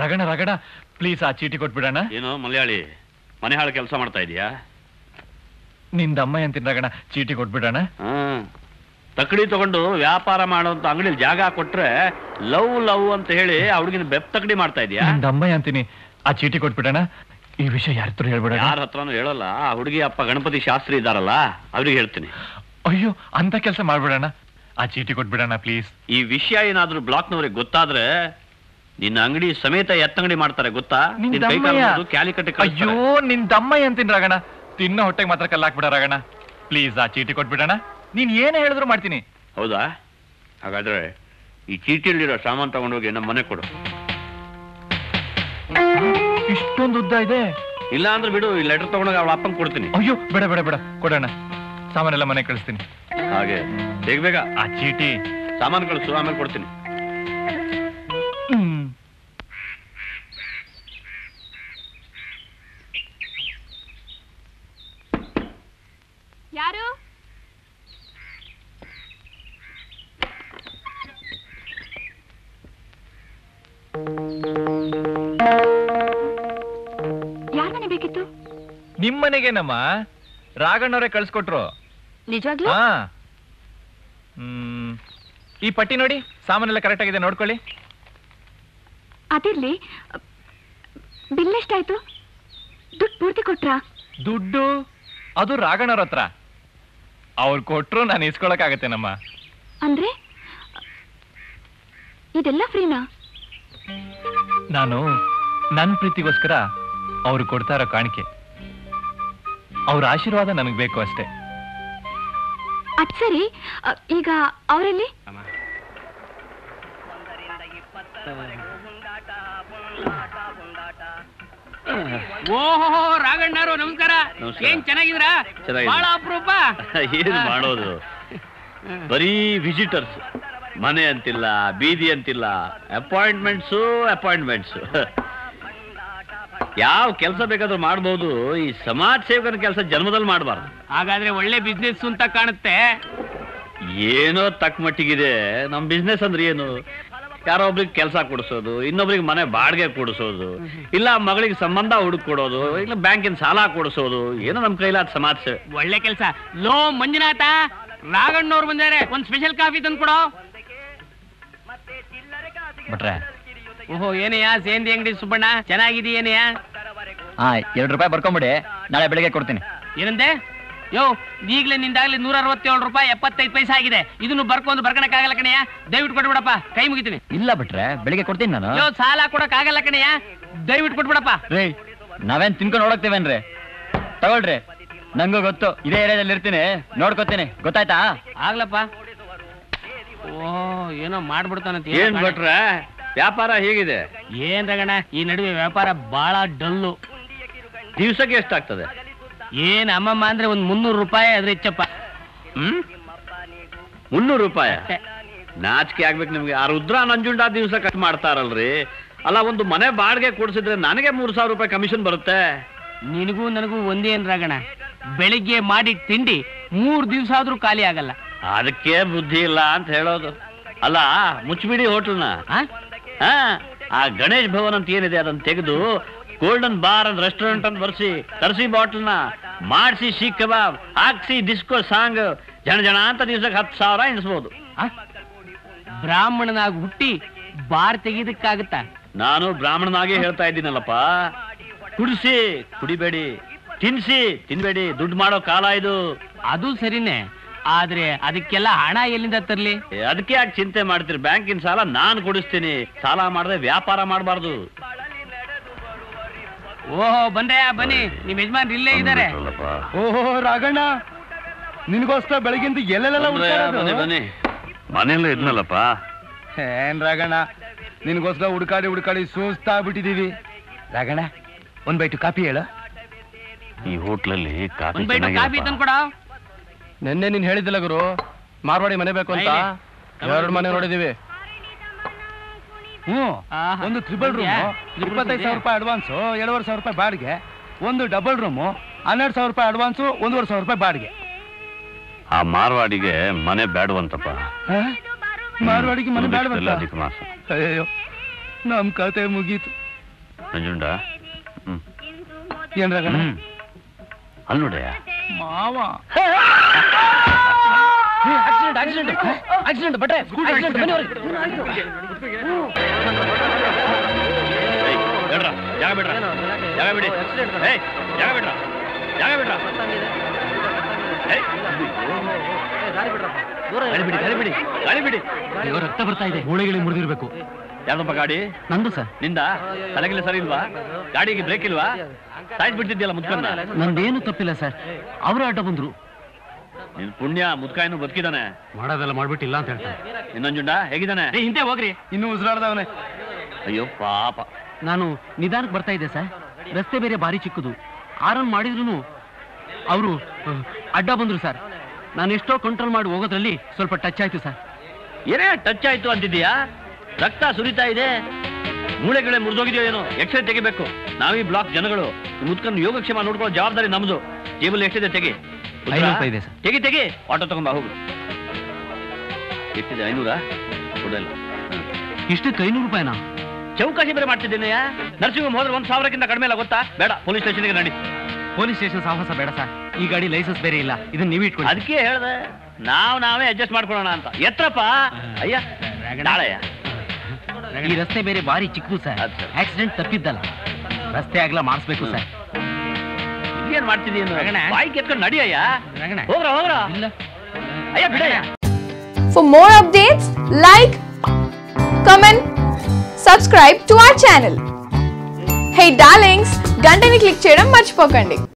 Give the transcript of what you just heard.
ರಾಗಣ ರಾಗಣ please ಆ ಚೀಟಿ ಕೊಟ್ಬಿಡೋಣ ಏನು ಮಲಯಾಳಿ ಮನೆ ಹಾಳು ಕೆಲಸ ಮಾಡ್ತಾ ಇದೀಯಾ ನಿಂದಮ್ಮ ಅಂತೀನಿ ರಾಗಣ ಚೀಟಿ ಕೊಟ್ಬಿಡೋಣ ಹ್ಮ್ ತಕಡಿ ತಗೊಂಡು ವ್ಯಾಪಾರ ಮಾಡೋಂತ ಅಂಗಡಿಲಿ ಜಾಗ ಕೊಟ್ರೆ ಲವ್ ಲವ್ ಅಂತ ಹೇಳಿ ಆ ಹುಡುಗಿನ ಬೆಪ್ ತಕಡಿ ಮಾಡ್ತಾ ಇದೀಯಾ ನಿಂದಮ್ಮ ಅಂತೀನಿ ಆ ಚೀಟಿ ಕೊಟ್ಬಿಡೋಣ ಈ ವಿಷಯ ಯಾರ ಹತ್ರ ಹೇಳ್ಬಿಡೋಣ ಯಾರ ಹತ್ರನೂ ಹೇಳಲ್ಲ ಆ ಹುಡುಗಿ ಅಪ್ಪ ಗಣಪತಿ ಶಾಸ್ತ್ರಿ ಇದಾರಲ್ಲ ಅವ್ರಿಗೆ ಹೇಳ್ತೀನಿ ಅಯ್ಯೋ ಅಂತ ಕೆಲಸ ಮಾಡ್ಬಿಡೋಣ ಆ ಚೀಟಿ ಕೊಟ್ಬಿಡೋಣ ಪ್ಲೀಸ್ ಈ ವಿಷಯ ಏನಾದ್ರೂ ಬ್ಲಾಕ್ನವ್ರಿಗೆ ಗೊತ್ತಾದ್ರೆ ನಿನ್ನ ಅಂಗಡಿ ಸಮೇತ ಎತ್ತಂಗಡಿ ಮಾಡ್ತಾರೆ ಗೊತ್ತಾ ನಿನ್ ಕೈ ಕಾಲು ನಿಂದಮ್ಮಯ್ಯ ಮುರ್ದು ಕ್ಯಾಲಿ ಕಟ್ಟಿ ಅಯ್ಯೋ ನಿಂದಮ್ಮ ಅಂತೀನಿ ರಾಗಣ ತಿನ್ನೋ ಹೊಟ್ಟೆಗೆ ಮಾತ್ರ ಕಲ್ಲಾಕ್ಬಿಡ ರಾಗಣ ಪ್ಲೀಸ್ ಆ ಚೀಟಿ ಕೊಟ್ಬಿಡೋಣ ನೀನ್ ಏನೇ ಹೇಳಿದ್ರು ಮಾಡ್ತೀನಿ ಹೌದಾ ಹಾಗಾದ್ರೆ ಈ ಚೀಟಿಯಲ್ಲಿರೋ ಸಾಮಾನು ತಗೊಂಡೋಗಿ ನಮ್ಮ ಮನೆ ಕೊಡು ಇಷ್ಟೊಂದು ಉದ್ದ ಇದೆ ಇಲ್ಲ ಅಂದ್ರೆ ಬಿಡು ಈ ಲೆಟರ್ ತಗೊಂಡೋಗಿ ಅವಳ ಅಪ್ಪಂಗೆ ಕೊಡ್ತೀನಿ ಅಯ್ಯೋ ಬೇಡ ಬೇಡ ಬೇಡ ಕೊಡೋಣ ಸಾಮಾನೆಲ್ಲ ಮನೆ ಕಳಿಸ್ತೀನಿ ಹಾಗೆ ಬೇಗ ಬೇಗ ಆ ಚೀಟಿ ಸಾಮಾನು ಕಳಿಸು ಆಮೇಲೆ ಕೊಡ್ತೀನಿ ಹ್ಮ್. ಯಾರು ಯಾರ ಮನೆ ಬೇಕಿತ್ತು ನಿಮ್ಮನೆಗೇನಮ್ಮ ರಾಗಣ್ಣವರೇ ಕಳ್ಸ್ಕೊಟ್ರು ನಿಜವಾಗ್ಲೂ ಹಾ ಹ್ಮ್ ಈ ಪಟ್ಟಿ ನೋಡಿ ಸಾಮಾನೆಲ್ಲ ಕರೆಕ್ಟ್ ಆಗಿದೆ ನೋಡ್ಕೊಳ್ಳಿ ಅದಿರ್ಲಿ ಬಿಲ್ ಎಷ್ಟಾಯ್ತು ದುಡ್ಡು ಪೂರ್ತಿ ಕೊಟ್ರಾ ದುಡ್ಡು ಅದು ರಾಗಣ್ಣವ್ರ ಹತ್ರ ಅವ್ರು ಕೊಟ್ರು ನಾನು ಇಸ್ಕೊಳಕ್ಕಾಗತ್ತೇನಮ್ಮ ಅಂದ್ರೆ ಇದೆಲ್ಲ ಫ್ರೀನಾ ನಾನು ನನ್ನ ಪ್ರೀತಿಗೋಸ್ಕರ ಅವ್ರು ಕೊಡ್ತಾ ಇರೋ ಕಾಣಿಕೆ ಅವ್ರ ಆಶೀರ್ವಾದ ನನಗೆ ಬೇಕು ಅಷ್ಟೇ ಅದ್ ಸರಿ ಅ, ಈಗ ಅವರಲ್ಲಿ ಓಹೋ ರಾಘಣ್ಣರು ನಮಸ್ಕಾರ ನಮಸ್ಕಾರ. ಏನ್ ಚೆನ್ನಾಗಿದ್ದೀರಾ ಚೆನ್ನಾಗಿದೆ. ಬಹಳ ಅಪರೂಪ ಏನ್ ಮಾಡೋದು ಬರೀ ವಿಸಿಟರ್ಸ್ ಮನೆ ಅಂತಿಲ್ಲ ಬೀದಿ ಅಂತಿಲ್ಲ ಅಪಾಯಿಂಟ್ಮೆಂಟ್ಸು ಅಪಾಯಿಂಟ್ಮೆಂಟ್ಸ್ ಯಾವ ಕೆಲಸ ಬೇಕಾದ್ರೂ ಮಾಡ್ಬೋದು ಈ ಸಮಾಜ ಸೇವಕನ ಕೆಲಸ ಜನ್ಮದಲ್ಲಿ ಮಾಡಬಾರ್ದು ಹಾಗಾದ್ರೆ ಒಳ್ಳೆ ಬಿಸ್ನೆಸ್ ಅಂತ ಕಾಣುತ್ತೆ ಏನೋ ತಕ್ಕ ಮಟ್ಟಿಗಿದೆ ನಮ್ ಬಿಸ್ನೆಸ್ ಅಂದ್ರೆ ಏನು ಯಾರೋ ಒಬ್ರಿಗೆ ಕೆಲಸ ಕೊಡಿಸೋದು ಇನ್ನೊಬ್ರಿಗೆ ಮನೆ ಬಾಡಿಗೆ ಕೊಡಿಸೋದು ಇಲ್ಲ ಮಗಳಿಗೆ ಸಂಬಂಧ ಹುಡುಕ್ ಕೊಡೋದು ಇಲ್ಲ ಬ್ಯಾಂಕಿನ ಸಾಲ ಕೊಡಿಸೋದು ಏನೋ ನಮ್ ಕೈಲಾದ ಸಮಾಜ ಸೇವೆ ಒಳ್ಳೆ ಕೆಲಸ ಲೋ ಮಂಜುನಾಥ ರಾಘಣ್ಣವ್ರು ಬಂದಾರೆ ಒಂದ್ ಸ್ಪೆಷಲ್ ಕಾಫಿ ತಂದು ಕೊಡೋ ಬಿಟ್ರೆ ಓಹೋ ಏನಯ್ಯ ಸೇಂದಿ ಅಂಗಡಿ ಸುಬ್ಬಣ್ಣ ಚೆನ್ನಾಗಿದೆಯೇನಯ್ಯ ಹಾ ಎರಡು ರೂಪಾಯಿ ಬರ್ಕೊಂಬಿಡಿ ನಾಳೆ ಬೆಳಿಗ್ಗೆ ಕೊಡ್ತೀನಿ ಏನಂದೆ ಯೋ ಈಗಲೇ ನಿಂದಾಗ್ಲಿ ನೂರ ಅರವತ್ತೇಳು ರೂಪಾಯಿ ಎಪ್ಪತ್ತೈದು ಪೈಸೆ ಆಗಿದೆ ಇದನ್ನು ಬರ್ಕೊಂಡು ಬರ್ಕೊಳಕ್ಕಾಗಲ್ಲ ಕಣಯ್ಯ ದಯವಿಟ್ಟು ಕೊಟ್ಬಿಡಪ್ಪ ಕೈ ಮುಗಿತೀನಿ ಇಲ್ಲ ಬಿಟ್ರೆ ಬೆಳಿಗ್ಗೆ ಕೊಡ್ತೀನಿ ನಾನು ಯೋ ಸಾಲ ಕೊಡಕ್ ಆಗಲ್ಲ ಕಣಯ್ಯ ದಯವಿಟ್ಟು ಕೊಟ್ಬಿಡಪ್ಪ ರೀ ನಾವೇನ್ ತಿನ್ಕೊಂಡು ನೋಡಕ್ತೇವೇನ್ರಿ ತಗೊಳ್ರಿ ನಂಗೂ ಗೊತ್ತು ಇದೇ ಏರಿಯಾದಲ್ಲಿ ಇರ್ತೀನಿ ನೋಡ್ಕೊತೀನಿ ಗೊತ್ತಾಯ್ತಾ ಆಗ್ಲಪ್ಪ ಓ ಏನೋ ಮಾಡ್ಬಿಡ್ತಾನಂತ ಏನೋ ಏನ್ ಕಾಣೆ. ಬಿಟ್ರೆ ವ್ಯಾಪಾರ ಹೇಗಿದೆ ಏನ್ ರಗಣ ಈ ನಡುವೆ ವ್ಯಾಪಾರ ಬಹಳ ಡಲ್ಲು ದಿವ್ಸಕ್ಕೆ ಎಷ್ಟಾಗ್ತದೆ ಏನ್ ಅಮ್ಮಮ್ಮ ಅಂದ್ರೆ ಒಂದ್ ಮುನ್ನೂರು ರೂಪಾಯಿ ಅದ್ರ ಹೆಚ್ಚಪ್ಪ ಹ್ಮ್ ಮುನ್ನೂರು ರೂಪಾಯಿ ಅಷ್ಟೇ. ನಾಚಿಕೆ ಆಗ್ಬೇಕು ನಿಮ್ಗೆ ಆ ರುದ್ರ ನಂಜುಂಡ ದಿವಸ ಕಟ್ ಮಾಡ್ತಾರಲ್ರಿ ಅಲ್ಲ ಒಂದು ಮನೆ ಬಾಡಿಗೆ ಕೊಡ್ಸಿದ್ರೆ ನನಗೆ ಮೂರ್ ಸಾವಿರ ರೂಪಾಯಿ ಕಮಿಷನ್ ಬರುತ್ತೆ ನಿನಗೂ ನನಗೂ ಒಂದೇನ್ ರಗಣ ಬೆಳಿಗ್ಗೆ ಮಾಡಿ ತಿಂಡಿ ಮೂರ್ ದಿವ್ಸ ಆದ್ರೂ ಖಾಲಿ ಆಗಲ್ಲ ಅದಕ್ಕೆ ಬುದ್ಧಿ ಇಲ್ಲ ಅಂತ ಹೇಳೋದು ಅಲ್ಲ ಮುಚ್ಚಿಬಿಡಿ ಹೋಟ್ಲ್ನ ಆ? ಹಾ ಆ ಗಣೇಶ್ ಭವನ್ ಅಂತ ಏನಿದೆ ಅದನ್ನ ತೆಗೆದು ಗೋಲ್ಡನ್ ಬಾರ್ ಅಂಡ್ ರೆಸ್ಟೋರೆಂಟ್ ಅಂತ ಬರ್ಸಿ ತರಿಸಿ ಬಾಟ್ಲ್ನ ಮಾಡಿಸಿ ಶೀಕ್ ಕಬಾಬ್ ಹಾಕ್ಸಿ ಡಿಸ್ಕೋ ಸಾಂಗ್ ಜನ ಜನ ಅಂತ ದಿವ್ಸಕ್ಕೆ ಹತ್ತು ಸಾವಿರ ಎಣಿಸ್ಬೋದು ಆ? ಬ್ರಾಹ್ಮಣನಾಗಿ ಹುಟ್ಟಿ ಬಾರ್ ತೆಗೀದಕ್ಕಾಗತ್ತ ನಾನು ಬ್ರಾಹ್ಮಣನಾಗೆ ಹೇಳ್ತಾ ಇದ್ದೀನಲ್ಲಪ್ಪ ಕುಡಿಸಿ ಕುಡಿಬೇಡಿ ತಿನ್ಸಿ ತಿನ್ಬೇಡಿ ದುಡ್ಡು ಮಾಡೋ ಕಾಲ ಇದು ಅದು ಸರಿನೇ ಆದ್ರೆ ಅದಕ್ಕೆಲ್ಲ ಹಣ ಎಲ್ಲಿಂದ ತರ್ಲಿ ಏ, ಅದಕ್ಕೆ ಯಾಕೆ ಚಿಂತೆ ಮಾಡ್ತೀರಿ ಬ್ಯಾಂಕಿನ ಸಾಲ ನಾನು ಕೊಡಿಸ್ತೀನಿ ಸಾಲ ಮಾಡದೆ ವ್ಯಾಪಾರ ಮಾಡಬಾರ್ದು ಓಹೋ ಬಂದ್ರೆ ಬನ್ನಿ ನಿಮ್ ಯಜಮಾನ್ರು ಇಲ್ಲೇ ಇದ್ದಾರೆ ಓಹೋ ರಾಘಣ್ಣ ನಿನಗೋಸ್ಕರ ಬೆಳಗಿಂದ ಎಲ್ಲೆಲ್ಲ ಬನ್ನಿ ಬನ್ನಿ ಮನೆಯಲ್ಲೇ ಇದ್ನಲ್ಲಪ್ಪ ಏನ್ ರಾಘಣ್ಣ ನಿನಗೋಸ್ಕರ ಹುಡ್ಕಾಡಿ ಹುಡ್ಕಾಡಿ ಸುಸ್ತಾಗ್ಬಿಟ್ಟಿದೀವಿ ರಾಘಣ್ಣ ಒಂದ್ ಬೈಟು ಕಾಪಿ ಹೇಳ ಈ ಹೋಟ್ಲಲ್ಲಿ ಕಾಫಿ ಒಂದ್ ಬೈಟ್ ಕಾಫಿ ತಂದ್ಕೊಡ ನಿನ್ನೆ ನೀನ್ ಹೇಳಿದಿಲ್ಲ ಗುರು ಮಾರ್ವಾಡಿ ಮನೆ ಬೇಕು ಅಂತ ಆಯ್ಲಿ. ಎರಡು ಮನೆ ನೋಡಿದೀವಿ ಹ್ಮ್ ಆಹಾ. ಒಂದು ತ್ರಿಬಲ್ ರೂಮ್ ನೋಡ್ದ್ಯಾ? ಇಪ್ಪತ್ತೈದು ಸಾವಿರ ರೂಪಾಯಿ ಅಡ್ವಾನ್ಸು ಎರಡುವರೆ ಸಾವಿರ ರೂಪಾಯಿ ಬಾಡಿಗೆ ಒಂದು ಡಬಲ್ ರೂಮು ಹನ್ನೆರಡು ಸಾವಿರ ರೂಪಾಯಿ ಅಡ್ವಾನ್ಸು ಒಂದೂವರೆ ಸಾವಿರ ರೂಪಾಯಿ ಬಾಡಿಗೆ ಆ ಮಾರ್ವಾಡಿಗೆ ಮನೆ ಬೇಡವಂತಪ್ಪ ಹಾ? ಮಾರ್ವಾಡಿಗೆ ಮನೆ ಬೇಡ ಉಳಿದಿದ್ದೆಲ್ಲ ಅಧಿಕ ಮಾಸ ಅಯ್ಯೋ ನಮ್ ಕತೆ ಮುಗೀತು ನಂಜುಂಡ ಏನ್ ರಗಣ ಅಲ್ಲಿ ನೋಡ್ಯಾ ಮಾವ ಆಕ್ಸಿಡೆಂಟ್ ಆಕ್ಸಿಡೆಂಟ್ ಆಕ್ಸಿಡೆಂಟ್ ಬಟ್ರೆ ಆಕ್ಸಿಡೆಂಟ್ ಬನ್ನಿ ಹೊರಗೆ. ಏಯ್, ಬೇಡ್ರ, ಜಾಗ ಬಿಡ್ರ ಜಾಗ ಬಿಡಿ ಏಯ್, ಜಾಗ ಬಿಡ್ರ ಜಾಗ ಬಿಡ್ರ ಏಯ್, ಗಾಳಿ ಬಿಡಿ ಗಾಳಿ ಬಿಡಿ ಗಾಳಿ ಬಿಡಿ ರಕ್ತ ಬರ್ತಾ ಇದೆ ಮೂಳೆಗಳಿಗೆ ಮುರಿದಿರ್ಬೇಕು ಯಾರ್ದಪ್ಪ ಗಾಡಿ ನಂದು ಸರ್ ನಿಂದ ತಲೆಗಿಲ್ಲ ಸರಿ ಇಲ್ವಾ ಗಾಡಿಗೆ ಬ್ರೇಕ್ ಇಲ್ವಾ ಸಾಯ್ಸ್ ಬಿಡ್ತಿದ್ಯಲ್ಲ ಮುದ್ಕನ್ನ ನಂದೇನು ತಪ್ಪಿಲ್ಲ ಸರ್ ಅವರೇ ಅಡ್ಡ ಬಂದ್ರು ನಿನ್ ಪುಣ್ಯ ಮುದ್ಕಾಯನ್ನು ಬದುಕಿದಾನೆ ಮಾಡೋದೆಲ್ಲ ಮಾಡ್ಬಿಟ್ಟಿಲ್ಲ ಅಂತ ಹೇಳ್ತಾರೆ ಇನ್ನೊಂಜುಂಡ ಹೇಗಿದ್ದಾನೆ ಹಿಂದೆ ಹೋಗ್ರಿ ಇನ್ನು ಉಸಿರಾಡ್ದವನೆ ಅಯ್ಯೋ ಪಾಪ ನಾನು ನಿಧಾನಕ್ಕೆ ಬರ್ತಾ ಇದ್ದೆ ಸರ್ ರಸ್ತೆ ಬೇರೆ ಭಾರಿ ಚಿಕ್ಕದು ಆರನ್ ಮಾಡಿದ್ರು ಅವರು ಅಡ್ಡ ಬಂದ್ರು ಸರ್ ನಾನು ಎಷ್ಟೋ ಕಂಟ್ರೋಲ್ ಮಾಡಿ ಹೋಗೋದ್ರಲ್ಲಿ ಸ್ವಲ್ಪ ಟಚ್ ಆಯ್ತು ಸರ್ ಏನೇ ಟಚ್ ಆಯ್ತು ಅಂತಿದ್ಯಾ ರಕ್ತ ಸುರಿತಾ ಇದೆ ಮೂಳೆಗಳೇ ಮುರಿದೋಗಿದೆಯೋ ಏನೋ ಎಕ್ಸ್ರೇ ತೆಗಿಬೇಕು ನಾವೀ ಬ್ಲಾಕ್ ಜನಗಳು ಮುದ್ಕೊಂಡು ಯೋಗಕ್ಷೇಮ ನೋಡ್ಕೊಳ್ಳೋ ಜವಾಬ್ದಾರಿ ನಮ್ದು ಜೇಬಲ್ಲಿ ಎಷ್ಟಿದೆ ತೆಗಿ ಪುತ್ರ, ಐನೂರು ರೂಪಾಯಿ ಇದೆ ಸರ್. ತೆಗಿ ತೆಗಿ ಆಟೋ ತಗೊಂಬ ಹೋಗು ಎಷ್ಟಿದೆ ಐನೂರ ಕೊಡಲ್ಲ ಇಷ್ಟಕ್ಕೆ ಐನೂರು ರೂಪಾಯಿನಾ ಚೌಕಾಸಿ ಬೇರೆ ಮಾಡ್ತಿದ್ದೇನೆಯ ನರ್ಸಿಂಗ್ ಹೋಮ್ ಹೋದ್ರೆ ಒಂದ್ ಸಾವಿರಕ್ಕಿಂತ ಕಡಿಮೆ ಇಲ್ಲ ಗೊತ್ತಾ ಬೇಡ ಪೊಲೀಸ್ ಸ್ಟೇಷನ್ಗೆ ನಡಿ ಪೊಲೀಸ್ ಸ್ಟೇಷನ್ ಸಾಹಸ ಬೇಡ ಸರ್ ಈ ಗಾಡಿ ಲೈಸೆನ್ಸ್ ಬೇರೆ ಇಲ್ಲ ಇದನ್ನ ನೀವು ಇಟ್ಕೊಳ್ಳಿ ಅದಕ್ಕೆ ಹೇಳ್ದೆ ನಾವ್ ನಾವೇ ಅಡ್ಜಸ್ಟ್ ಮಾಡ್ಕೊಳ್ಳೋಣ ಅಂತ ಎತ್ರಪ್ಪ ಅಯ್ಯ ನಾಳೆಯ ಈ ರಸ್ತೆ ಬೇರೆ ಭಾರಿ ಚಿಕ್ಕದು ಸರ್ ಅದ್ ಸರ್. ಆಕ್ಸಿಡೆಂಟ್ ತಪ್ಪಿದ್ದಲ್ಲ ರಸ್ತೆ ಆಗ್ಲ ಮಾಡಿಸ್ಬೇಕು ಸರ್ ಏನ್ ಮಾಡ್ತಿದೀಯ ರಗಣ. ಬಾಯಿ ಕೆತ್ಕೊಂಡು ನಡಿಯಯ್ಯ ರಗಣ. ಹೋಗ್ರ ಹೋಗ್ರ ಇಲ್ಲ ಅಯ್ಯ ಬಿಡಯ್ಯ For more updates, like, comment, subscribe to our channel. Hey darlings, గంటని click చేయడం మర్చిపోకండి